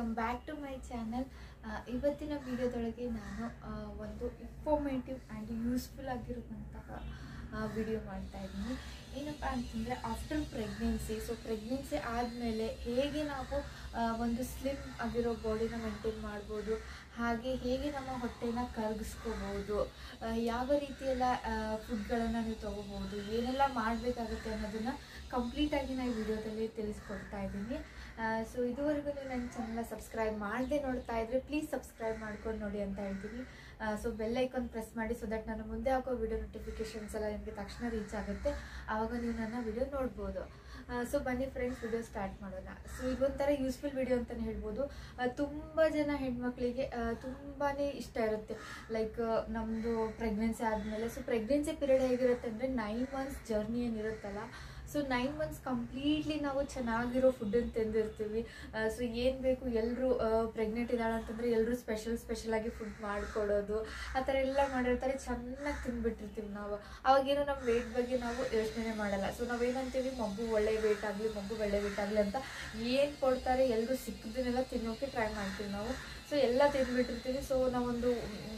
welcome back to my channel ಇವತ್ತಿನ ವಿಡಿಯೋದೊಳಗೆ ನಾನು ಆ, ಒಂದು ಇನ್ಫಾರ್ಮೇಟಿವ್ ಆ್ಯಂಡ್ ಯೂಸ್ಫುಲ್ ಆಗಿರುವಂತಹ ವಿಡಿಯೋ ಮಾಡ್ತಾ ಇದ್ದೀನಿ ಏನಪ್ಪ ಅಂತಂದರೆ ಆಫ್ಟರ್ ಪ್ರೆಗ್ನೆನ್ಸಿ ಸೊ ಪ್ರೆಗ್ನೆನ್ಸಿ ಆದಮೇಲೆ ಹೇಗೆ ನಾವು ಆ, ಒಂದು ಸ್ಲಿಮ್ ಆಗಿರೋ ಬಾಡಿನ ಮೇಂಟೈನ್ ಮಾಡ್ಬೋದು ಹಾಗೆ ಹೇಗೆ ನಮ್ಮ ಹೊಟ್ಟೆನ ಕರಗಿಸ್ಕೋಬೋದು ಆ, ಯಾವ ರೀತಿಯೆಲ್ಲ ಫುಡ್ಗಳನ್ನು ನೀವು ತೊಗೋಬೋದು ಏನೆಲ್ಲ ಮಾಡಬೇಕಾಗುತ್ತೆ ಅನ್ನೋದನ್ನು ಕಂಪ್ಲೀಟಾಗಿ ನಾನು ಈ ವಿಡಿಯೋದಲ್ಲಿ ತಿಳಿಸ್ಕೊಡ್ತಾ ಇದ್ದೀನಿ ಸೊ ಇದುವರೆಗೂ ನೀವು ನನ್ನ ಚಾನಲ್ನ ಸಬ್ಸ್ಕ್ರೈಬ್ ಮಾಡದೆ ನೋಡ್ತಾ ಇದ್ರೆ ಪ್ಲೀಸ್ ಸಬ್ಸ್ಕ್ರೈಬ್ ಮಾಡ್ಕೊಂಡು ನೋಡಿ ಅಂತ ಹೇಳ್ತೀನಿ ಸೊ ಬೆಲ್ ಐಕಾನ್ ಪ್ರೆಸ್ ಮಾಡಿ ಸೊ ದಟ್ ನಾನು ಮುಂದೆ ಹಾಕೋ ವಿಡಿಯೋ ನೋಟಿಫಿಕೇಶನ್ಸ್ ಎಲ್ಲ ನಿಮಗೆ ತಕ್ಷಣ ರೀಚ್ ಆಗುತ್ತೆ ಆವಾಗ ನೀವು ನನ್ನ ವಿಡಿಯೋ ನೋಡ್ಬೋದು ಸೊ ಬನ್ನಿ ಫ್ರೆಂಡ್ಸ್ ವಿಡಿಯೋ ಸ್ಟಾರ್ಟ್ ಮಾಡೋಣ ಸೊ ಇದೊಂಥರ ಯೂಸ್ಫುಲ್ ವಿಡಿಯೋ ಅಂತಲೇ ಹೇಳ್ಬೋದು ಆ, ತುಂಬ ಜನ ಹೆಣ್ಮಕ್ಳಿಗೆ ಆ, ತುಂಬಾನೇ ಇಷ್ಟ ಇರುತ್ತೆ ಲೈಕ್ ನಮ್ಮದು ಪ್ರೆಗ್ನೆನ್ಸಿ ಆದಮೇಲೆ ಸೊ ಪ್ರೆಗ್ನೆನ್ಸಿ ಪೀರಿಯಡ್ ಹೇಗಿರುತ್ತೆ ಅಂದರೆ ನೈನ್ ಮಂತ್ಸ್ ಜರ್ನಿ ಏನಿರುತ್ತಲ್ಲ ಸೊ ನೈನ್ ಮಂತ್ಸ್ ಕಂಪ್ಲೀಟ್ಲಿ ನಾವು ಚೆನ್ನಾಗಿರೋ ಫುಡ್ಡನ್ನು ತಿಂದಿರ್ತೀವಿ ಸೊ ಏನು ಬೇಕು ಎಲ್ಲರೂ ಪ್ರೆಗ್ನೆಂಟ್ ಇದ್ದಾಳೆ ಅಂತಂದರೆ ಎಲ್ಲರೂ ಸ್ಪೆಷಲ್ ಸ್ಪೆಷಲಾಗಿ ಫುಡ್ ಮಾಡಿಕೊಡೋದು ಆ ಥರ ಎಲ್ಲ ಮಾಡಿರ್ತಾರೆ ಚೆನ್ನಾಗಿ ತಿಂದ್ಬಿಟ್ಟಿರ್ತೀವಿ ನಾವು ಅವಾಗೇನೋ ನಮ್ಮ ವೇಟ್ ಬಗ್ಗೆ ನಾವು ಯೋಚನೆ ಮಾಡಲ್ಲ ಸೊ ನಾವೇನಂತೀವಿ ಮಗು ಒಳ್ಳೆ ವೇಟ್ ಆಗಲಿ ಮಗು ಒಳ್ಳೆ ವೇಟ್ ಆಗಲಿ ಅಂತ ಏನು ಕೊಡ್ತಾರೆ ಎಲ್ಲರೂ ಸಿಕ್ಕದನ್ನೆಲ್ಲ ತಿನ್ನೋಕೆ ಟ್ರೈ ಮಾಡ್ತೀವಿ ನಾವು ಸೊ ಎಲ್ಲ ತಿಂದ್ಬಿಟ್ಟಿರ್ತೀವಿ ಸೊ ನಾವೊಂದು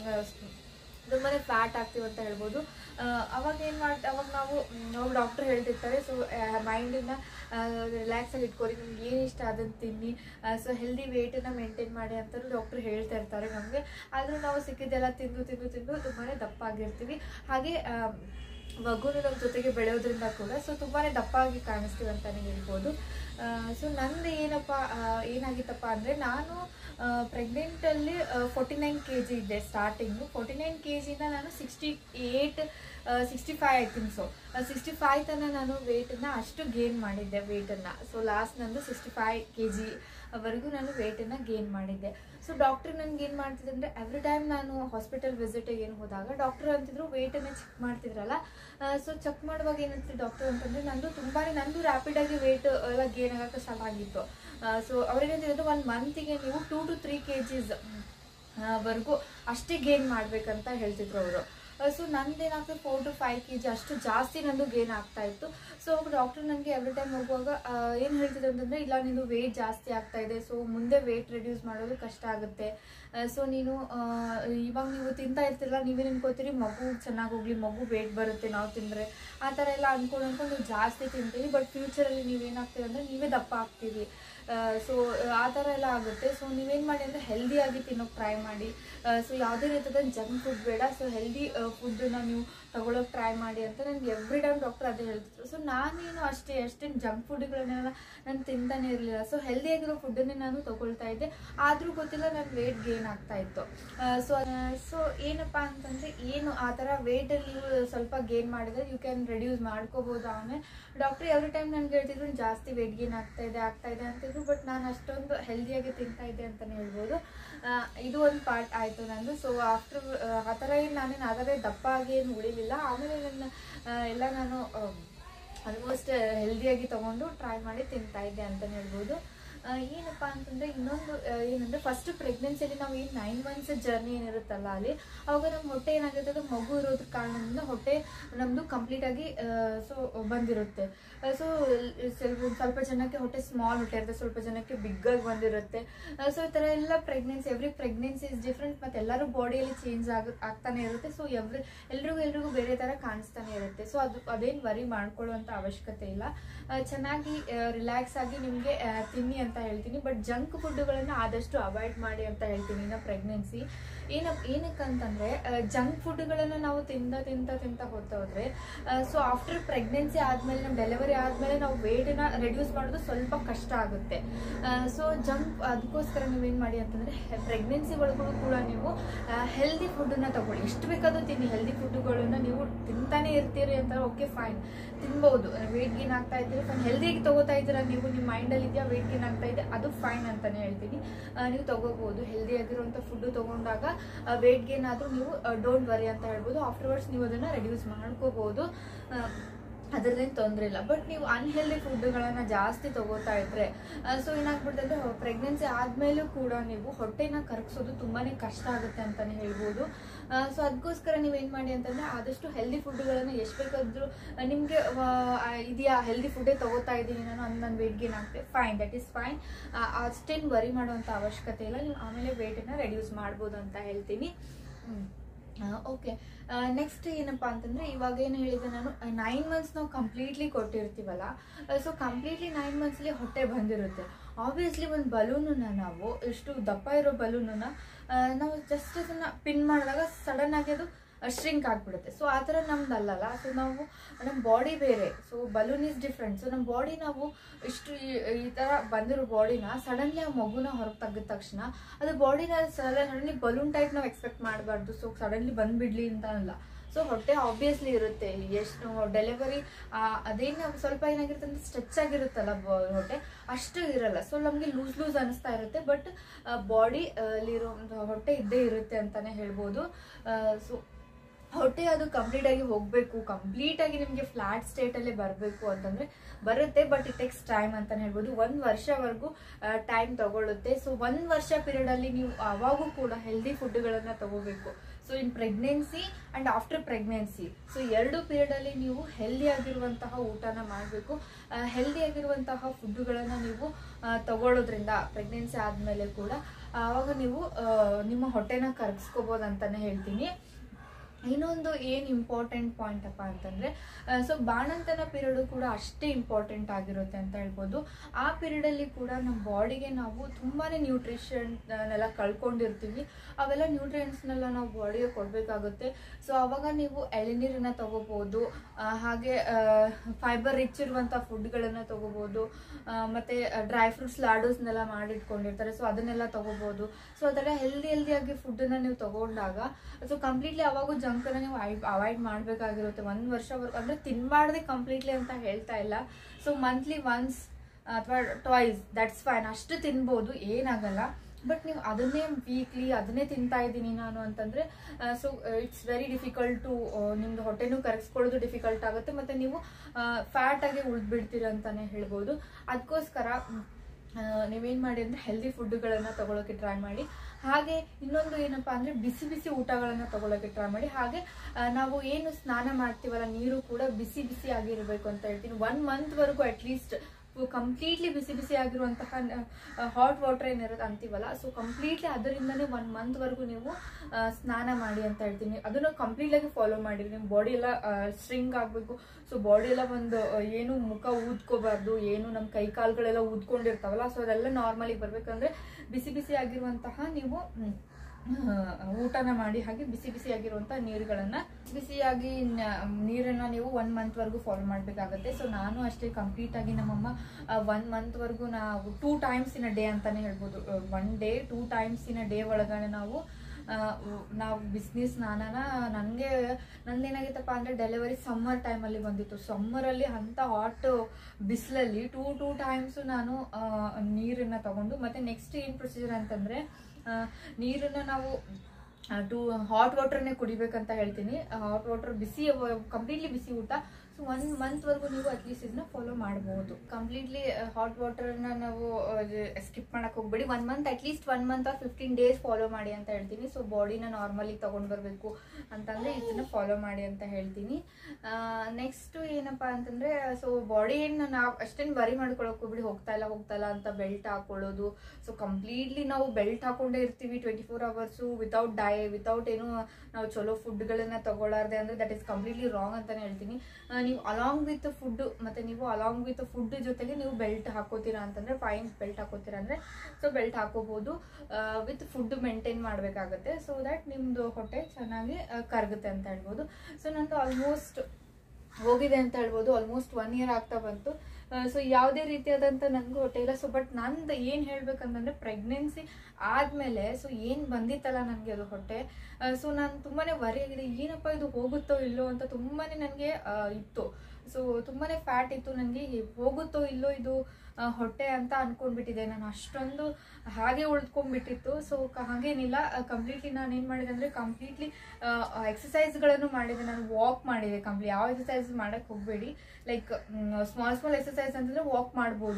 ತುಂಬಾ ಫ್ಯಾಟ್ ಆಗ್ತೀವಿ ಅಂತ ಹೇಳ್ಬೋದು ಆ, ಅವಾಗ ಏನು ಮಾಡ್ತಾ ಅವಾಗ ನಾವು ನಾವು ಡಾಕ್ಟರ್ ಹೇಳ್ತಿರ್ತಾರೆ ಸೊ ಮೈಂಡನ್ನ ರಿಲ್ಯಾಕ್ಸ್ ಆಗಿ ಇಟ್ಕೊರಿ ನಿಮ್ಗೆ ಏನು ಇಷ್ಟ ಅದನ್ನು ತಿನ್ನಿ ಸೊ ಹೆಲ್ದಿ ವೇಟನ್ನು ಮೇಂಟೈನ್ ಮಾಡಿ ಅಂತಲೂ ಡಾಕ್ಟರ್ ಹೇಳ್ತಾ ಇರ್ತಾರೆ ನಮಗೆ ಆದರೂ ನಾವು ಸಿಕ್ಕಿದ್ದೆಲ್ಲ ತಿಂದು ತಿಂದು ತಿಂದು ತುಂಬಾ ದಪ್ಪ ಆಗಿರ್ತೀವಿ ಹಾಗೆ ಆ, ಮಗುನು ನಮ್ಮ ಜೊತೆಗೆ ಬೆಳೆಯೋದ್ರಿಂದ ಕೂಡ ಸೊ ತುಂಬಾ ದಪ್ಪ ಆಗಿ ಕಾಣಿಸ್ತೀವಿ ಅಂತಲೇ ಹೇಳ್ಬೋದು ಸೊ ನಂದು ಏನಪ್ಪ ಆ, ಏನಾಗಿತ್ತಪ್ಪ ಅಂದರೆ ನಾನು ಪ್ರೆಗ್ನೆಂಟಲ್ಲಿ ಫೋರ್ಟಿ ನೈನ್ ಕೆ ಜಿ ಇದ್ದೆ ಸ್ಟಾರ್ಟಿಂಗು ಫೋರ್ಟಿ ನೈನ್ ಕೆ ಜಿನ ನಾನು sixty eight sixty five I think so sixty five ತನಕ ನಾನು ವೇಟನ್ನು ಅಷ್ಟು ಗೇನ್ ಮಾಡಿದ್ದೆ ವೇಟನ್ನು ಸೊ ಲಾಸ್ಟ್ ನಂದು ಸಿಕ್ಸ್ಟಿ ಫೈವ್ ಕೆ ಜಿ ವರೆಗೂ ನಾನು ವೇಟನ್ನು ಗೇನ್ ಮಾಡಿದ್ದೆ ಸೊ ಡಾಕ್ಟ್ರ್ ನನಗೆ ಏನು ಮಾಡ್ತಿದ್ರು ಅಂದರೆ ಎವ್ರಿ ಟೈಮ್ ನಾನು ಹಾಸ್ಪಿಟಲ್ ವಿಸಿಟಿಗೆ ಏನು ಹೋದಾಗ ಡಾಕ್ಟರ್ ಅಂತಿದ್ರು ವೇಟನ್ನು ಚೆಕ್ ಮಾಡ್ತಿದ್ರಲ್ಲ ಸೊ ಚೆಕ್ ಮಾಡುವಾಗ ಏನಂತಿದ್ರು ಡಾಕ್ಟರ್ ಅಂತಂದರೆ ನಂದು ತುಂಬಾ ನಂದು ರ್ಯಾಪಿಡಾಗಿ ವೇಟ್ ಎಲ್ಲ ಗೇನ್ ಆಗೋಕ್ಕೆ ಸ್ಟಾರ್ಟ್ ಆಗಿತ್ತು ಸೊ ಅವ್ರೇನಂತಿದ್ರು ಒಂದು ಮಂತಿಗೆ ನೀವು two to three K Gs ವರೆಗೂ ಅಷ್ಟೇ ಗೇನ್ ಮಾಡಬೇಕಂತ ಹೇಳ್ತಿದ್ರು ಅವರು ಸೊ ನಂದೇನಾಗ್ತದೆ four to five K G ಅಷ್ಟು ಜಾಸ್ತಿ ನಂದು ಗೇನ್ ಆಗ್ತಾ ಇತ್ತು ಸೊ ಅವಾಗ ಡಾಕ್ಟರ್ ನನಗೆ ಎವ್ರಿ ಟೈಮ್ ಹೋಗುವಾಗ ಏನು ಹೇಳ್ತಿದ್ರು ಅಂತಂದರೆ ಇಲ್ಲ ನಿಂದು ವೇಟ್ ಜಾಸ್ತಿ ಆಗ್ತಾ ಇದೆ ಸೊ ಮುಂದೆ ವೇಟ್ ರಿಡ್ಯೂಸ್ ಮಾಡೋದು ಕಷ್ಟ ಆಗುತ್ತೆ ಸೊ ನೀನು ಆ, ಇವಾಗ ನೀವು ತಿಂತಾ ಇರ್ತಿರಲ್ಲ ನೀವೇ ಅನ್ಕೋತೀರಿ ಮಗು ಚೆನ್ನಾಗಿ ಹೋಗ್ಲಿ ಮಗು ವೇಟ್ ಬರುತ್ತೆ ನಾವು ತಿಂದರೆ ಆ ಥರ ಎಲ್ಲ ಅನ್ಕೊಂಡು ಅನ್ಕೊಂಡು ನೀವು ಜಾಸ್ತಿ ತಿಂತೀವಿ ಬಟ್ ಫ್ಯೂಚರಲ್ಲಿ ನೀವೇನಾಗ್ತೀವಿ ಅಂದರೆ ನೀವೇ ದಪ್ಪ ಆಗ್ತೀವಿ ಸೊ ಆ ಥರ ಎಲ್ಲ ಆಗುತ್ತೆ ಸೊ ನೀವೇನು ಮಾಡಿ ಅಂದರೆ ಹೆಲ್ದಿಯಾಗಿ ತಿನ್ನೋಕೆ ಟ್ರೈ ಮಾಡಿ ಸೊ ಯಾವುದೇ ರೀತಿಯಾದ ಜಂಕ್ ಫುಡ್ ಬೇಡ ಸೊ ಹೆಲ್ದಿ ಫುಡ್ಡನ್ನ ನೀವು ತಗೊಳ್ಳೋಕೆ ಟ್ರೈ ಮಾಡಿ ಅಂತ ನನಗೆ ಎವ್ರಿ ಟೈಮ್ ಡಾಕ್ಟರ್ ಅದೇ ಹೇಳ್ತಿದ್ರು ಸೊ ನಾನೇನು ಅಷ್ಟೇ ಅಷ್ಟೇನು ಜಂಕ್ ಫುಡ್ಗಳನ್ನೆಲ್ಲ ನಾನು ತಿಂತಾನೆ ಇರಲಿಲ್ಲ ಸೊ ಹೆಲ್ದಿಯಾಗಿರೋ ಫುಡ್ಡನ್ನೇ ನಾನು ತಗೊಳ್ತಾ ಇದ್ದೆ ಆದರೂ ಗೊತ್ತಿಲ್ಲ ನನ್ನ ವೇಟ್ ಗೇನ್ ಆಗ್ತಾ ಇತ್ತು ಸೊ ಸೊ ಏನಪ್ಪ ಅಂತಂದರೆ ಏನು ಆ ಥರ ವೇಟಲ್ಲಿ ನೀವು ಸ್ವಲ್ಪ ಗೇನ್ ಮಾಡಿದ್ರೆ ಯು ಕ್ಯಾನ್ ರೆಡ್ಯೂಸ್ ಮಾಡ್ಕೋಬೋದು ಆಮೇಲೆ ಡಾಕ್ಟ್ರ್ ಎವ್ರಿ ಟೈಮ್ ನನಗೆ ಹೇಳ್ತಿದ್ರು "ನೀನ್ ಜಾಸ್ತಿ ವೇಟ್ ಗೇನ್ ಆಗ್ತಾ ಇದೆ ಆಗ್ತಾ ಇದೆ ಅಂತಿದ್ರು ಬಟ್ ನಾನು ಅಷ್ಟೊಂದು ಹೆಲ್ದಿಯಾಗಿ ತಿಂತಾ ಇದ್ದೆ ಅಂತಲೇ ಹೇಳ್ಬೋದು ಆ, ಇದು ಒಂದು ಪಾರ್ಟ್ ಆಯಿತು ನಂದು ಸೊ ಆಫ್ಟರ್ ಆ ಥರ ಏನು ನಾನೇನು ಆದರೆ ದಪ್ಪ ಆಗಿ ಏನು ಉಳಿಲಿಲ್ಲ ಆಮೇಲೆ ನನ್ನ ಆ, ಎಲ್ಲ ನಾನು ಆಲ್ಮೋಸ್ಟ್ ಹೆಲ್ದಿಯಾಗಿ ತೊಗೊಂಡು ಟ್ರೈ ಮಾಡಿ ತಿಂತಾ ಇದ್ದೆ ಅಂತಲೇ ಹೇಳ್ಬೋದು ಆ, ಏನಪ್ಪ ಅಂತಂದರೆ ಇನ್ನೊಂದು ಆ, ಏನಂದರೆ ಫಸ್ಟ್ ಪ್ರೆಗ್ನೆನ್ಸಿಯಲ್ಲಿ ನಾವು ಏನು ನೈನ್ ಮಂತ್ಸ್ ಜರ್ನಿ ಏನಿರುತ್ತಲ್ಲ ಅಲ್ಲಿ ಅವಾಗ ನಮ್ಮ ಹೊಟ್ಟೆ ಏನಾಗುತ್ತೆ ಅದು ಮಗು ಇರೋದ್ರ ಕಾರಣದಿಂದ ಹೊಟ್ಟೆ ನಮ್ಮದು ಕಂಪ್ಲೀಟಾಗಿ ಸೊ ಬಂದಿರುತ್ತೆ ಸೊ ಸ್ವಲ್ಪ ಸ್ವಲ್ಪ ಜನಕ್ಕೆ ಹೊಟ್ಟೆ ಸ್ಮಾಲ್ ಹೊಟ್ಟೆ ಇರುತ್ತೆ ಸ್ವಲ್ಪ ಜನಕ್ಕೆ ಬಿಗ್ಗಾಗಿ ಬಂದಿರುತ್ತೆ ಸೊ ಈ ಥರ ಎಲ್ಲ pregnancy every pregnancy is different ಮತ್ತು ಎಲ್ಲರೂ ಬಾಡಿಯಲ್ಲಿ ಚೇಂಜ್ ಆಗ ಆಗ್ತಾನೆ ಇರುತ್ತೆ ಸೊ ಎವ್ರಿ ಎಲ್ರಿಗೂ ಎಲ್ರಿಗೂ ಬೇರೆ ಥರ ಕಾಣಿಸ್ತಾನೆ ಇರುತ್ತೆ ಸೊ ಅದು ಅದೇನು ವರಿ ಮಾಡ್ಕೊಳ್ಳುವಂಥ ಅವಶ್ಯಕತೆ ಇಲ್ಲ ಆ, ಚೆನ್ನಾಗಿ ರಿಲ್ಯಾಕ್ಸ್ ಆಗಿ ನಿಮಗೆ ತಿನ್ನಿ ಅಂತ ಹೇಳ್ತೀನಿ ಬಟ್ ಜಂಕ್ ಫುಡ್ಗಳನ್ನು ಆದಷ್ಟು ಅವಾಯ್ಡ್ ಮಾಡಿ ಅಂತ ಹೇಳ್ತೀನಿ ಇನ್ನು ಪ್ರೆಗ್ನೆನ್ಸಿ ಏನ ಏನಕ್ಕಂತಂದರೆ ಜಂಕ್ ಫುಡ್ಗಳನ್ನು ನಾವು ತಿಂದ ತಿಂತ ತಿಂತ ಹೋಗ್ತಾ ಹೋದರೆ ಸೊ ಆಫ್ಟರ್ ಪ್ರೆಗ್ನೆನ್ಸಿ ಆದಮೇಲೆ ನಮ್ಮ ಡೆಲಿವರಿ ಆದಮೇಲೆ ನಾವು ವೇಟನ್ನ ರೆಡ್ಯೂಸ್ ಮಾಡೋದು ಸ್ವಲ್ಪ ಕಷ್ಟ ಆಗುತ್ತೆ ಸೊ ಜಂಕ್ ಅದಕ್ಕೋಸ್ಕರ ನೀವೇನು ಮಾಡಿ ಅಂತಂದರೆ ಪ್ರೆಗ್ನೆನ್ಸಿ ಒಳಗೂ ಕೂಡ ನೀವು ಹೆಲ್ದಿ ಫುಡ್ಡನ್ನು ತಗೊಳ್ಳಿ ಎಷ್ಟು ಬೇಕಾದ್ರೂ ತಿನ್ನಿ ಹೆಲ್ದಿ ಫುಡ್ಡುಗಳನ್ನು ನೀವು ತಿಂತಾನೆ ಇರ್ತೀರಿ ಅಂತ ಓಕೆ ಫೈನ್ ತಿನ್ಬೋದು ವೇಟ್ ಗೇನ್ ಆಗ್ತಾ ಇದ್ದೀರಿ ಫೈನ್ ಹೆಲ್ದಿಯಾಗಿ ತಗೋತಾ ಇದ್ದೀರಾ ನೀವು ನಿಮ್ಮ ಮೈಂಡಲ್ಲಿ ಇದೆಯಾ ವೇಟ್ ಗೇನ್ ಆಗ್ತಾ ಇದೆ ಅದು ಫೈನ್ ಅಂತಲೇ ಹೇಳ್ತೀನಿ ಆ, ನೀವು ತಗೋಬೋದು ಹೆಲ್ದಿಯಾಗಿರುವಂಥ ಫುಡ್ಡು ತೊಗೊಂಡಾಗ ವೇಟ್ ಗೇನ್ ಆದರೂ ನೀವು ಡೋಂಟ್ ವರಿ ಅಂತ ಹೇಳ್ಬೋದು ಆಫ್ಟರ್ವರ್ಡ್ಸ್ ನೀವು ಅದನ್ನು ರೆಡ್ಯೂಸ್ ಮಾಡ್ಕೋಬೋದು ಆ, ಅದರದ್ದೇನು ತೊಂದರೆ ಇಲ್ಲ ಬಟ್ ನೀವು ಅನ್ಹೆಲ್ದಿ ಫುಡ್ಗಳನ್ನು ಜಾಸ್ತಿ ತಗೋತಾ ಇದ್ರೆ ಸೊ ಏನಾಗ್ಬಿಡುತ್ತೆ ಅಂದರೆ ಪ್ರೆಗ್ನೆನ್ಸಿ ಆದಮೇಲೂ ಕೂಡ ನೀವು ಹೊಟ್ಟೆನ ಕರಗಿಸೋದು ತುಂಬಾ ಕಷ್ಟ ಆಗುತ್ತೆ ಅಂತಲೇ ಹೇಳ್ಬೋದು ಸೊ ಅದಕ್ಕೋಸ್ಕರ ನೀವೇನು ಮಾಡಿ ಅಂತಂದರೆ ಆದಷ್ಟು ಹೆಲ್ದಿ ಫುಡ್ಗಳನ್ನು ಎಷ್ಟು ಬೇಕಾದರೂ ನಿಮಗೆ ಇದೆಯಾ ಹೆಲ್ದಿ ಫುಡ್ಡೇ ತಗೋತಾ ಇದ್ದೀನಿ ನಾನು ಅದು ನನ್ನ ವೆಯ್ಟ್ ಗೇನ್ ಆಗ್ತದೆ ಫೈನ್ ದಟ್ ಈಸ್ ಫೈನ್ ಅಷ್ಟೇನು ವರಿ ಮಾಡುವಂಥ ಅವಶ್ಯಕತೆ ಇಲ್ಲ ನೀವು ಆಮೇಲೆ ವೆಯ್ಟನ್ನು ರೆಡ್ಯೂಸ್ ಮಾಡ್ಬೋದು ಅಂತ ಹೇಳ್ತೀನಿ ಓಕೆ ನೆಕ್ಸ್ಟ್ ಏನಪ್ಪ ಅಂತಂದರೆ ಇವಾಗ ಏನು ಹೇಳಿದೆ ನಾನು ನೈನ್ ಮಂತ್ಸ್ ನಾವು ಕಂಪ್ಲೀಟ್ಲಿ ಕೊಟ್ಟಿರ್ತೀವಲ್ಲ ಸೊ ಕಂಪ್ಲೀಟ್ಲಿ ನೈನ್ ಮಂತ್ಸ್ಲಿ ಹೊಟ್ಟೆ ಬಂದಿರುತ್ತೆ ಆಬ್ವಿಯಸ್ಲಿ ಒಂದು ಬಲೂನನ್ನ ನಾವು ಎಷ್ಟು ದಪ್ಪ ಇರೋ ಬಲೂನನ್ನ ನಾವು ಜಸ್ಟ್ ಅದನ್ನು ಪಿನ್ ಮಾಡಿದಾಗ ಸಡನ್ ಆಗಿ ಅದು ಶ್ರಿಂಕ್ ಆಗಿಬಿಡುತ್ತೆ ಸೊ ಆ ಥರ ನಮ್ದು ಅಲ್ಲಲ್ಲ ಸೊ ನಾವು ನಮ್ಮ ಬಾಡಿ ಬೇರೆ so balloon is different so ನಮ್ಮ ಬಾಡಿ ನಾವು ಇಷ್ಟು ಈ- ಈ ಥರ ಬಂದಿರೋ ಬಾಡಿನ ಸಡನ್ಲಿ ಆ ಮಗುನ ಹೊರಗೆ ತೆಗೆದ ತಕ್ಷಣ ಅದು ಬಾಡಿನ ಸಡನ್ಲಿ ಬಲೂನ್ ಟೈಪ್ ನಾವು ಎಕ್ಸ್ಪೆಕ್ಟ್ ಮಾಡಬಾರ್ದು ಸೊ ಸಡನ್ಲಿ ಬಂದ್ಬಿಡ್ಲಿ ಅಂತ ಅಲ್ಲ ಸೊ ಹೊಟ್ಟೆ ಆಬ್ವಿಯಸ್ಲಿ ಇರುತ್ತೆ ಎಷ್ಟು ಡೆಲಿವರಿ ಅದೇನು ಸ್ವಲ್ಪ ಏನಾಗಿರುತ್ತೆ ಅಂದ್ರೆ ಸ್ಟ್ರೆಚ್ ಆಗಿರುತ್ತಲ್ಲ ಬ- ಹೊಟ್ಟೆ ಅಷ್ಟು ಇರಲ್ಲ ಸೊ ನಮಗೆ ಲೂಸ್ ಲೂಸ್ ಅನಿಸ್ತಾ ಇರುತ್ತೆ ಬಟ್ ಬಾಡಿ ಅಲ್ಲಿರೋ ಒಂದು ಹೊಟ್ಟೆ ಇದ್ದೇ ಇರುತ್ತೆ ಅಂತಾನೆ ಹೇಳ್ಬೋದು ಸೊ ಹೊಟ್ಟೆ ಅದು ಕಂಪ್ಲೀಟ್ ಆಗಿ ಹೋಗಬೇಕು ಕಂಪ್ಲೀಟ್ ಆಗಿ ನಿಮಗೆ ಫ್ಲಾಟ್ ಸ್ಟೇಟಲ್ಲೇ ಬರಬೇಕು ಅಂತಂದ್ರೆ ಬರುತ್ತೆ ಬಟ್ ಇಟ್ ಟೆಕ್ಸ್ ಟೈಮ್ ಅಂತಾನೆ ಹೇಳ್ಬೋದು ಒಂದು ವರ್ಷವರೆಗೂ ಟೈಮ್ ತಗೊಳ್ಳುತ್ತೆ ಸೊ ಒಂದು ವರ್ಷ period ಅಲ್ಲಿ ನೀವು ಅವಾಗೂ ಕೂಡ ಹೆಲ್ದಿ ಫುಡ್ಗಳನ್ನು ತಗೋಬೇಕು so in pregnancy and after pregnancy so ಎರಡು ಪೀರಿಯಡಲ್ಲಿ ನೀವು ಹೆಲ್ದಿ ಆಗಿರುವಂತಹ ಊಟನ ಮಾಡಬೇಕು ಹೆಲ್ದಿ ಆಗಿರುವಂತಹ ಫುಡ್ಡುಗಳನ್ನು ನೀವು ಆ, ತಗೊಳ್ಳೋದ್ರಿಂದ ಪ್ರೆಗ್ನೆನ್ಸಿ ಆದಮೇಲೆ ಕೂಡ ಆವಾಗ ನೀವು ಆ, ನಿಮ್ಮ ಹೊಟ್ಟೆನ ಕರಗಿಸ್ಕೋಬೋದು ಅಂತಲೇ ಹೇಳ್ತೀನಿ ಇನ್ನೊಂದು ಏನು ಇಂಪಾರ್ಟೆಂಟ್ ಪಾಯಿಂಟ್ ಅಪ್ಪ ಅಂತಂದರೆ ಸೊ ಬಾಣಂತನ ಪೀರಿಯಡು ಕೂಡ ಅಷ್ಟೇ ಇಂಪಾರ್ಟೆಂಟ್ ಆಗಿರುತ್ತೆ ಅಂತ ಹೇಳ್ಬೋದು ಆ ಪೀರಿಯಡಲ್ಲಿ ಕೂಡ ನಮ್ಮ ಬಾಡಿಗೆ ನಾವು ತುಂಬಾ ನ್ಯೂಟ್ರಿಷನ್ನೆಲ್ಲ ಕಳ್ಕೊಂಡಿರ್ತೀವಿ ಅವೆಲ್ಲ ನ್ಯೂಟ್ರಿಯೆಂಟ್ಸ್ನೆಲ್ಲ ನಾವು ಬಾಡಿಗೆ ಕೊಡಬೇಕಾಗುತ್ತೆ ಸೊ ಅವಾಗ ನೀವು ಎಳೆನೀರನ್ನ ತಗೋಬೋದು ಆ, ಹಾಗೆ ಫೈಬರ್ ರಿಚ್ ಇರುವಂಥ ಫುಡ್ಗಳನ್ನು ತಗೋಬೋದು ಆ, ಮತ್ತೆ ಡ್ರೈ ಫ್ರೂಟ್ಸ್ ಲಾಡೂಸ್ನೆಲ್ಲ ಮಾಡಿಟ್ಕೊಂಡಿರ್ತಾರೆ ಸೊ ಅದನ್ನೆಲ್ಲ ತಗೋಬೋದು ಸೊ ಅದೆಲ್ಲ ಹೆಲ್ದಿ ಹೆಲ್ದಿಯಾಗಿ ಫುಡ್ಡನ್ನು ನೀವು ತಗೊಂಡಾಗ ಸೊ ಕಂಪ್ಲೀಟ್ಲಿ ಅವಾಗೂ ಜಂಕನ್ನು ನೀವು ಅವಾಯ್ಡ್ ಮಾಡಬೇಕಾಗಿರುತ್ತೆ ಒಂದು ವರ್ಷವರೆಗೂ ಅಂದರೆ ತಿನ್ನಬಾರ್ದೆ ಕಂಪ್ಲೀಟ್ಲಿ ಅಂತ ಹೇಳ್ತಾ ಇಲ್ಲ ಸೊ ಮಂತ್ಲಿ ಒನ್ಸ್ ಅಥವಾ ಟ್ವಾಯ್ಸ್ ದಟ್ಸ್ ಫೈನ್ ಅಷ್ಟು ತಿನ್ಬೋದು ಏನಾಗಲ್ಲ ಬಟ್ ನೀವು ಅದನ್ನೇ ವೀಕ್ಲಿ ಅದನ್ನೇ ತಿಂತಾ ಇದ್ದೀನಿ ನಾನು ಅಂತಂದರೆ so it's very difficult to ನಿಮ್ದು ಹೊಟ್ಟೆನೂ ಕರಗಿಸ್ಕೊಳ್ಳೋದು ಡಿಫಿಕಲ್ಟ್ ಆಗುತ್ತೆ ಮತ್ತು ನೀವು ಫ್ಯಾಟಾಗಿ ಉಳಿದ್ಬಿಡ್ತೀರ ಅಂತಲೇ ಹೇಳ್ಬೋದು ಅದಕ್ಕೋಸ್ಕರ ನೀವೇನು ಮಾಡಿ ಅಂದರೆ ಹೆಲ್ದಿ ಫುಡ್ಡುಗಳನ್ನು ತಗೊಳ್ಳೋಕೆ ಟ್ರೈ ಮಾಡಿ ಹಾಗೆ ಇನ್ನೊಂದು ಏನಪ್ಪ ಅಂದರೆ ಬಿಸಿ ಬಿಸಿ ಊಟಗಳನ್ನು ತಗೊಳ್ಳೋಕೆ ಟ್ರೈ ಮಾಡಿ ಹಾಗೆ ಆ, ನಾವು ಏನು ಸ್ನಾನ ಮಾಡ್ತೀವಲ್ಲ ನೀರು ಕೂಡ ಬಿಸಿ ಬಿಸಿ ಆಗಿರಬೇಕು ಅಂತ ಹೇಳ್ತೀನಿ ಒನ್ ಮಂತ್ವರೆಗೂ ಅಟ್ಲೀಸ್ಟ್ ಕಂಪ್ಲೀಟ್ಲಿ ಬಿಸಿ ಬಿಸಿ ಆಗಿರುವಂತಹ ಹಾಟ್ ವಾಟರ್ ಏನಿರುತ್ತೆ ಅಂತೀವಲ್ಲ ಸೊ ಕಂಪ್ಲೀಟ್ಲಿ ಅದರಿಂದನೇ ಒನ್ ಮಂತ್ವರೆಗೂ ನೀವು ಆ, ಸ್ನಾನ ಮಾಡಿ ಅಂತ ಹೇಳ್ತೀನಿ ಅದನ್ನು ಕಂಪ್ಲೀಟಾಗಿ ಫಾಲೋ ಮಾಡಿ ನಿಮ್ಮ ಬಾಡಿ ಎಲ್ಲ ಸ್ಟ್ರಿಂಗ್ ಆಗಬೇಕು ಸೊ ಬಾಡಿ ಎಲ್ಲ ಒಂದು ಆ, ಏನು ಮುಖ ಊದ್ಕೋಬಾರ್ದು ಏನು ನಮ್ಮ ಕೈ ಕಾಲುಗಳೆಲ್ಲ ಊದ್ಕೊಂಡಿರ್ತಾವಲ್ಲ ಸೊ ಅದೆಲ್ಲ ನಾರ್ಮಲಿಗೆ ಬರ್ಬೇಕಂದ್ರೆ ಬಿಸಿ ಬಿಸಿ ಆಗಿರುವಂತಹ ನೀವು ಹ್ಮ್, ಆ, ಊಟನ ಮಾಡಿ ಹಾಗೆ ಬಿಸಿ ಬಿಸಿ ಆಗಿರುವಂಥ ನೀರುಗಳನ್ನು ಬಿಸಿಯಾಗಿ ನ- ನೀರನ್ನ ನೀವು ಒನ್ ಮಂತ್ವರೆಗೂ ಫಾಲೋ ಮಾಡಬೇಕಾಗತ್ತೆ ಸೊ ನಾನು ಅಷ್ಟೇ ಕಂಪ್ಲೀಟ್ ಆಗಿ ನಮ್ಮಮ್ಮ ಒನ್ ಮಂತ್ವರೆಗೂ ನಾವು two times in a day ಅಂತಾನೆ ಹೇಳ್ಬೋದು one day two times in a day ಒಳಗಡೆ ನಾವು ಆ, ಉ- ನಾವು ಬಿಸ್ನೆಸ್ ಸ್ನಾನನ ನನಗೆ ನಂದೇನಾಗಿತ್ತಪ್ಪ ಅಂದರೆ ಡೆಲಿವರಿ ಸಮ್ಮರ್ ಟೈಮಲ್ಲಿ ಬಂದಿತ್ತು ಸಮ್ಮರಲ್ಲಿ ಅಂಥ ಹಾಟ್ ಬಿಸಿಲಲ್ಲಿ ಟೂ ಟೂ ಟೈಮ್ಸು ನಾನು ನೀರನ್ನು ತಗೊಂಡು ಮತ್ತು ನೆಕ್ಸ್ಟ್ ಏನು ಪ್ರೊಸೀಜರ್ ಅಂತಂದರೆ ನೀರನ್ನು ನಾವು ಟು ಹಾಟ್ ವಾಟರ್ನೇ ಕುಡಿಬೇಕಂತ ಹೇಳ್ತೀನಿ ಹಾಟ್ ವಾಟರ್ ಬಿಸಿ ಕಂಪ್ಲೀಟ್ಲಿ ಬಿಸಿ ಊಟ ಸೊ ಒನ್ ಮಂತ್ವರೆಗೂ ನೀವು ಅಟ್ಲೀಸ್ಟ್ ಇದನ್ನ ಫಾಲೋ ಮಾಡ್ಬೋದು ಕಂಪ್ಲೀಟ್ಲಿ ಹಾಟ್ ವಾಟರ್ನ ನಾವು ಸ್ಕಿಪ್ ಮಾಡಕ್ಕೆ ಹೋಗ್ಬೇಡಿ one month at least one month or fifteen days follow ಮಾಡಿ ಅಂತ ಹೇಳ್ತೀನಿ ಸೊ ಬಾಡಿನ ನಾರ್ಮಲಿ ತೊಗೊಂಡು ಬರಬೇಕು ಅಂತಂದರೆ ಇದನ್ನ ಫಾಲೋ ಮಾಡಿ ಅಂತ ಹೇಳ್ತೀನಿ ನೆಕ್ಸ್ಟು ಏನಪ್ಪ ಅಂತಂದರೆ ಸೊ ಬಾಡಿ ಏನು ನಾವು ಅಷ್ಟೇನು ವರಿ ಮಾಡ್ಕೊಳಕ್ಕೆ ಹೋಗ್ಬಿಡಿ ಹೋಗ್ತಾ ಇಲ್ಲ ಹೋಗ್ತಾ ಇಲ್ಲ ಅಂತ ಬೆಲ್ಟ್ ಹಾಕೊಳ್ಳೋದು ಸೊ ಕಂಪ್ಲೀಟ್ಲಿ ನಾವು ಬೆಲ್ಟ್ ಹಾಕೊಂಡೇ ಇರ್ತೀವಿ ಟ್ವೆಂಟಿ ಫೋರ್ ಅವರ್ಸು ವಿತೌಟ್ ಡೈ ವಿತೌಟ್ ಏನು ನಾವು ಚಲೋ ಫುಡ್ಗಳನ್ನ ತಗೊಳ್ಳಾರ್ದೆ ಅಂದರೆ ದಟ್ ಈಸ್ ಕಂಪ್ಲೀಟ್ಲಿ ರಾಂಗ್ ಅಂತಲೇ ಹೇಳ್ತೀನಿ ಆ, ನೀವು ಅಲಾಂಗ್ ವಿತ್ ಫುಡ್ ಮತ್ತು ನೀವು ಅಲಾಂಗ್ ವಿತ್ ಫುಡ್ ಜೊತೆಗೆ ನೀವು ಬೆಲ್ಟ್ ಹಾಕೋತೀರಾ ಅಂತಂದರೆ ಫೈನ್ ಬೆಲ್ಟ್ ಹಾಕೋತೀರಾ ಅಂದರೆ ಸೊ ಬೆಲ್ಟ್ ಹಾಕೋಬೋದು ವಿತ್ ಫುಡ್ ಮೇಂಟೈನ್ ಮಾಡಬೇಕಾಗುತ್ತೆ ಸೊ ದ್ಯಾಟ್ ನಿಮ್ಮದು ಹೊಟ್ಟೆ ಚೆನ್ನಾಗಿ ಆ, ಕರಗುತ್ತೆ ಅಂತ ಹೇಳ್ಬೋದು ಸೊ ನಂದು ಆಲ್ಮೋಸ್ಟ್ ಹೋಗಿದೆ ಅಂತ ಹೇಳ್ಬೋದು ಆಲ್ಮೋಸ್ಟ್ ಒನ್ ಇಯರ್ ಆಗ್ತಾ ಬಂತು ಸೊ ಯಾವುದೇ ರೀತಿಯಾದಂಥ ನನಗೂ ಹೊಟ್ಟೆ ಇಲ್ಲ ಸೊ ಬಟ್ ನಂದು ಏನು ಹೇಳ್ಬೇಕಂತಂದರೆ ಪ್ರೆಗ್ನೆನ್ಸಿ ಆದಮೇಲೆ ಸೊ ಏನು ಬಂದಿತ್ತಲ್ಲ ನನಗೆ ಅದು ಹೊಟ್ಟೆ ಸೊ ನಾನು ತುಂಬಾ ವರಿ ಆಗಿದೆ ಏನಪ್ಪ ಇದು ಹೋಗುತ್ತೋ ಇಲ್ಲೋ ಅಂತ ತುಂಬಾ ನನಗೆ ಇತ್ತು ಸೊ ತುಂಬಾ ಫ್ಯಾಟ್ ಇತ್ತು ನನಗೆ ಹೋಗುತ್ತೋ ಇಲ್ಲೋ ಇದು ಆ, ಹೊಟ್ಟೆ ಅಂತ ಅನ್ಕೊಂಡ್ಬಿಟ್ಟಿದೆ ನಾನು ಅಷ್ಟೊಂದು ಹಾಗೆ ಉಳ್ದ್ಕೊಂಡ್ಬಿಟ್ಟಿತ್ತು ಸೊ ಹಾಗೇನಿಲ್ಲ ಕಂಪ್ಲೀಟ್ಲಿ ನಾನು ಏನು ಮಾಡಿದೆ ಅಂದರೆ ಕಂಪ್ಲೀಟ್ಲಿ ಎಕ್ಸಸೈಸ್ಗಳನ್ನು ಮಾಡಿದೆ ನಾನು ವಾಕ್ ಮಾಡಿದೆ ಕಂಪ್ಲೀಟ್ ಯಾವ ಎಕ್ಸಸೈಸ್ ಮಾಡೋಕ್ಕೆ ಹೋಗಬೇಡಿ ಲೈಕ್ ಸ್ಮಾಲ್ ಸ್ಮಾಲ್ ಎಕ್ಸಸೈಸ್ ಅಂತಂದರೆ ವಾಕ್ ಮಾಡ್ಬೋದು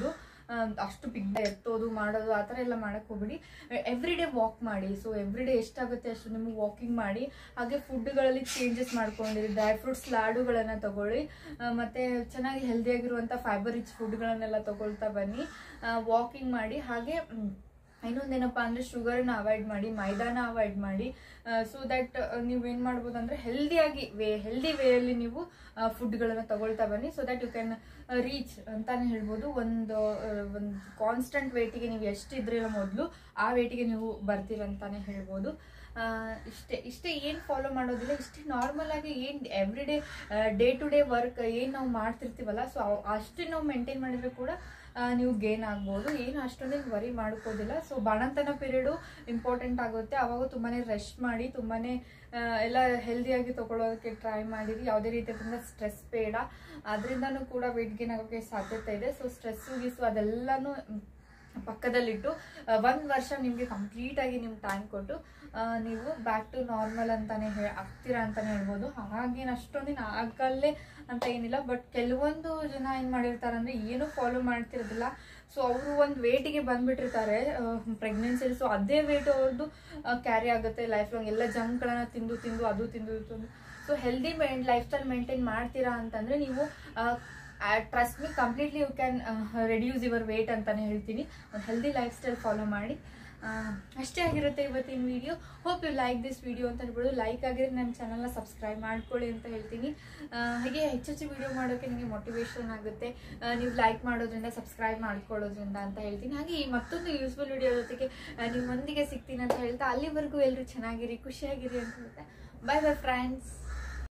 ಅಷ್ಟು ಬಿಗ್ ಎತ್ತೋದು ಮಾಡೋದು ಆ ಥರ ಎಲ್ಲ ಮಾಡಕ್ಕೆ ಹೋಗ್ಬಿಡಿ ಎವ್ರಿ ಡೇ ವಾಕ್ ಮಾಡಿ ಸೊ ಎವ್ರಿ ಡೇ ಎಷ್ಟಾಗುತ್ತೆ ಅಷ್ಟು ನಿಮಗೆ ವಾಕಿಂಗ್ ಮಾಡಿ ಹಾಗೆ ಫುಡ್ಗಳಲ್ಲಿ ಚೇಂಜಸ್ ಮಾಡ್ಕೊಂಡಿರಿ ಡ್ರೈ ಫ್ರೂಟ್ಸ್ ಲಾಡುಗಳನ್ನು ತಗೊಳ್ಳಿ ಆ, ಮತ್ತೆ ಚೆನ್ನಾಗಿ ಹೆಲ್ದಿಯಾಗಿರುವಂಥ ಫೈಬರ್ ರಿಚ್ ಫುಡ್ಗಳನ್ನೆಲ್ಲ ತಗೊಳ್ತಾ ಬನ್ನಿ ವಾಕಿಂಗ್ ಮಾಡಿ ಹಾಗೆ ಮ್, ಇನ್ನೊಂದೇನಪ್ಪ ಅಂದರೆ ಶುಗರ್ನ ಅವಾಯ್ಡ್ ಮಾಡಿ ಮೈದಾನ ಅವಾಯ್ಡ್ ಮಾಡಿ ಸೊ ದಟ್ ನೀವೇನು ಮಾಡ್ಬೋದು ಅಂದರೆ ಹೆಲ್ದಿಯಾಗಿ ವೇ ಹೆಲ್ದಿ ವೇಯಲ್ಲಿ ನೀವು ಫುಡ್ಗಳನ್ನು ತಗೊಳ್ತಾ ಬನ್ನಿ so that you can reach ಅಂತಾನೆ ಹೇಳ್ಬೋದು ಒಂದು ಒಂದು ಕಾನ್ಸ್ಟೆಂಟ್ ವೇಟಿಗೆ ನೀವು ಎಷ್ಟಿದ್ರಿ ಮೊದಲು ಆ ವೇಟಿಗೆ ನೀವು ಬರ್ತೀರಂತಾನೆ ಹೇಳ್ಬೋದು ಆ, ಇಷ್ಟೇ ಇಷ್ಟೇ ಏನು ಫಾಲೋ ಮಾಡೋದಿಲ್ಲ ಇಷ್ಟೇ ನಾರ್ಮಲ್ ಆಗಿ ಏನು every day day to day work ಏನು ನಾವು ಮಾಡ್ತಿರ್ತೀವಲ್ಲ ಸೊ ಅಷ್ಟೇ ನಾವು ಮೇಂಟೈನ್ ಮಾಡಿದ್ರೆ ಕೂಡ ಆ, ನೀವು ಗೇನ್ ಆಗ್ಬೋದು ಏನು ಅಷ್ಟೊಂದೇನು ವರಿ ಮಾಡ್ಕೋದಿಲ್ಲ ಸೊ ಬಾಣಂತನ ಪೀರಿಯಡು ಇಂಪಾರ್ಟೆಂಟ್ ಆಗುತ್ತೆ ಅವಾಗ ತುಂಬಾ ರೆಸ್ಟ್ ಮಾಡಿ ತುಂಬಾ ಎಲ್ಲ ಹೆಲ್ದಿಯಾಗಿ ತಗೊಳ್ಳೋದಕ್ಕೆ ಟ್ರೈ ಮಾಡಿರಿ ಯಾವುದೇ ರೀತಿಯಾದಂಥ ಸ್ಟ್ರೆಸ್ ಬೇಡ ಅದರಿಂದನೂ ಕೂಡ ವೆಯ್ಟ್ ಗೇನ್ ಆಗೋಕ್ಕೆ ಸಾಧ್ಯತೆ ಇದೆ ಸೊ ಸ್ಟ್ರೆಸ್ಸು ಗೀಸು ಅದೆಲ್ಲನೂ ಮ್, ಪಕ್ಕದಲ್ಲಿಟ್ಟು ಒಂದು ವರ್ಷ ನಿಮಗೆ ಕಂಪ್ಲೀಟಾಗಿ ನಿಮ್ಮ ಟೈಮ್ ಕೊಟ್ಟು ಆ, ನೀವು ಬ್ಯಾಕ್ ಟು ನಾರ್ಮಲ್ ಅಂತಾನೆ ಹೇ ಆಗ್ತೀರಾ ಅಂತಾನೆ ಹೇಳ್ಬೋದು ಹಾಗೇನು ಅಷ್ಟೊಂದಿನ ಆಗಲ್ಲೇ ಅಂತ ಏನಿಲ್ಲ ಬಟ್ ಕೆಲವೊಂದು ಜನ ಏನು ಮಾಡಿರ್ತಾರೆ ಅಂದರೆ ಏನೂ ಫಾಲೋ ಮಾಡ್ತಿರೋದಿಲ್ಲ ಸೊ ಅವರು ಒಂದು ವೇಟಿಗೆ ಬಂದ್ಬಿಟ್ಟಿರ್ತಾರೆ ಪ್ರೆಗ್ನೆನ್ಸಿಲಿ ಸೊ ಅದೇ ವೇಟ್ ಅವ್ರದ್ದು ಕ್ಯಾರಿ ಆಗುತ್ತೆ ಲೈಫ್ ಲಾಂಗ್ ಎಲ್ಲ ಜಂಕ್ಗಳನ್ನು ತಿಂದು ತಿಂದು ಅದು ತಿಂದು ತಿಂದು so healthy mind lifestyle maintain ಮಾಡ್ತೀರಾ ಅಂತಂದರೆ ನೀವು trust me completely you can reduce your weight ಅಂತಾನೆ ಹೇಳ್ತೀನಿ ಒಂದು ಹೆಲ್ದಿ ಲೈಫ್ ಸ್ಟೈಲ್ ಫಾಲೋ ಮಾಡಿ ಆ, ಅಷ್ಟೇ ಆಗಿರುತ್ತೆ ಇವತ್ತಿನ video hope you like this video ಅಂತ ಹೇಳ್ಬೋದು ಲೈಕ್ ಆಗಿದ್ರೆ ನನ್ನ ಚಾನಲ್ನ ಸಬ್ಸ್ಕ್ರೈಬ್ ಮಾಡ್ಕೊಳ್ಳಿ ಅಂತ ಹೇಳ್ತೀನಿ ಆ, ಹಾಗೆ ಹೆಚ್ಚೆಚ್ಚು ವಿಡಿಯೋ ಮಾಡೋಕ್ಕೆ ನಿಮಗೆ ಮೋಟಿವೇಶನ್ ಆಗುತ್ತೆ ಆ, ನೀವು ಲೈಕ್ ಮಾಡೋದ್ರಿಂದ ಸಬ್ಸ್ಕ್ರೈಬ್ ಮಾಡ್ಕೊಳ್ಳೋದ್ರಿಂದ ಅಂತ ಹೇಳ್ತೀನಿ ಹಾಗೆ ಈ ಮತ್ತೊಂದು ಯೂಸ್ಫುಲ್ ವಿಡಿಯೋ ಜೊತೆಗೆ ಆ, ನಿಮ್ಮೊಂದಿಗೆ ಸಿಗ್ತೀನಿ ಅಂತ ಹೇಳ್ತಾ ಅಲ್ಲಿವರೆಗೂ ಎಲ್ಲರೂ ಚೆನ್ನಾಗಿರಿ ಖುಷಿಯಾಗಿರಿ ಅಂತ ಹೇಳ್ತಾ ಬೈ ಬೈ ಫ್ರೆಂಡ್ಸ್